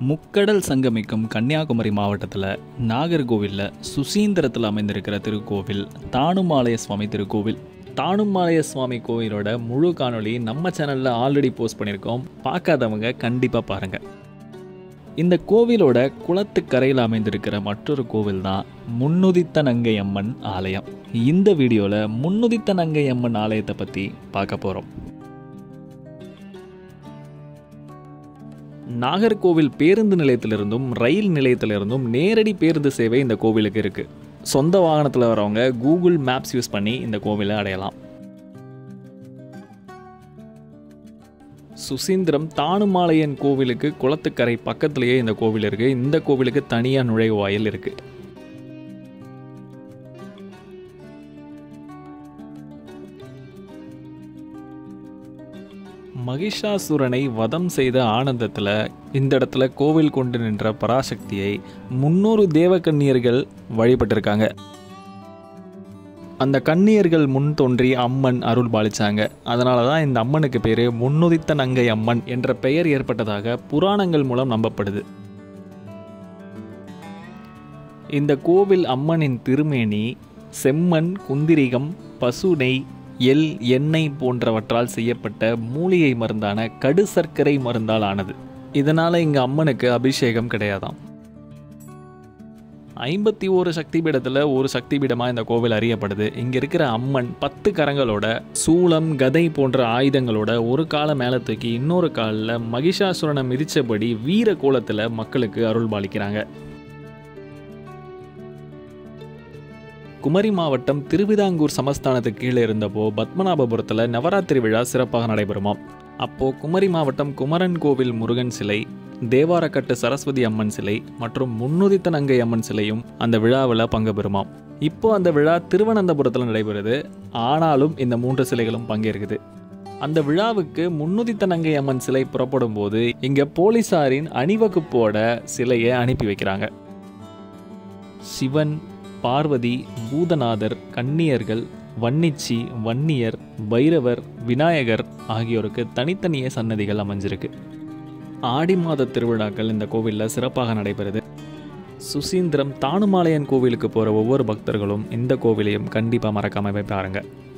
முக்கடல் சங்கமிக்கும் கன்னியாகுமரி மாவட்டத்தில் நாகர்கோவிலில் சுசீந்திரத்தில் அமைந்திருக்கிற திருக்கோவில் தானுமாலய சுவாமி திருக்கோவில் தானுமாலய சுவாமி கோவிலோட முழு காணொளி நம்ம சேனலில் ஆல்ரெடி போஸ்ட் பண்ணியிருக்கோம் பார்க்காதவங்க கண்டிப்பாக பாருங்கள் இந்த கோவிலோட குளத்துக்கரையில் அமைந்திருக்கிற மற்றொரு கோவில் தான் முன்னுதித்த நங்கை அம்மன் ஆலயம் இந்த வீடியோவில் முன்னுதித்த நங்கை அம்மன் ஆலயத்தை பற்றி பார்க்க போகிறோம் நாகர்கோவில் பேருந்து நிலையத்திலிருந்தும் ரயில் நிலையத்திலிருந்தும் நேரடி பேருந்து சேவை இந்த கோவிலுக்கு இருக்குது சொந்த வாகனத்தில் வரவங்க கூகுள் மேப்ஸ் யூஸ் பண்ணி இந்த கோவிலை அடையலாம் சுசீந்திரம் தானுமாலையன் கோவிலுக்கு குளத்துக்கரை பக்கத்துலேயே இந்த கோவில் இருக்குது இந்த கோவிலுக்கு தனியாக நுழைவாயில் இருக்குது மகிஷாசுரனை வதம் செய்த ஆனந்தத்தில் இந்த இடத்துல கோவில் கொண்டு நின்ற பராசக்தியை முன்னூறு தேவக்கன்னியர்கள் வழிபட்டிருக்காங்க அந்த கன்னியர்கள் முன் தோன்றி அம்மன் அருள் பாலிச்சாங்க அதனால தான் இந்த அம்மனுக்கு பேர் முன்னுதித்த நங்கை அம்மன் என்ற பெயர் ஏற்பட்டதாக புராணங்கள் மூலம் நம்பப்படுது இந்த கோவில் அம்மனின் திருமேனி செம்மண் குந்திரிகம் பசு நெய் எல் எண்ணெய் போன்றவற்றால் செய்யப்பட்ட மூலிகை மருந்தான கடு சர்க்கரை மருந்தால் ஆனது இதனால் இங்கே அம்மனுக்கு அபிஷேகம் கிடையாதாம் ஐம்பத்தி ஒரு சக்தி பீடத்தில் ஒரு சக்தி பீடமாக இந்த கோவில் அறியப்படுது இங்கே இருக்கிற அம்மன் பத்து கரங்களோட சூளம் கதை போன்ற ஆயுதங்களோட ஒரு காலை மேலே தூக்கி இன்னொரு காலில் மகிஷாசுரனை மிதித்தபடி வீர கோலத்தில் மக்களுக்கு அருள் பாலிக்கிறாங்க குமரி மாவட்டம் திருவிதாங்கூர் சமஸ்தானத்துக்கு கீழே இருந்தப்போ பத்மநாபபுரத்தில் நவராத்திரி விழா சிறப்பாக நடைபெறுமாம் அப்போது குமரி மாவட்டம் குமரன் கோவில் முருகன் சிலை தேவாரக்கட்டு சரஸ்வதி அம்மன் சிலை மற்றும் முன்னுதித்த நங்கை அம்மன் சிலையும் அந்த விழாவில் பங்கு பெறுமாம் இப்போ அந்த விழா திருவனந்தபுரத்தில் நடைபெறுது ஆனாலும் இந்த மூன்று சிலைகளும் பங்கேற்குது அந்த விழாவுக்கு முன்னுதித்த நங்கை அம்மன் சிலை புறப்படும் போது இங்கே போலீசாரின் அணிவகுப்போட சிலையை அனுப்பி வைக்கிறாங்க சிவன் பார்வதி பூதநாதர் கன்னியர்கள் வன்னிச்சி வன்னியர் பைரவர் விநாயகர் ஆகியோருக்கு தனித்தனியே சன்னதிகள் அமைஞ்சிருக்கு ஆடி மாத திருவிழாக்கள் இந்த கோவிலில் சிறப்பாக நடைபெறுது சுசீந்திரம் தானுமாலையன் கோவிலுக்கு போகிற ஒவ்வொரு பக்தர்களும் இந்த கோவிலையும் கண்டிப்பாக மறக்காம போய் பாருங்கள்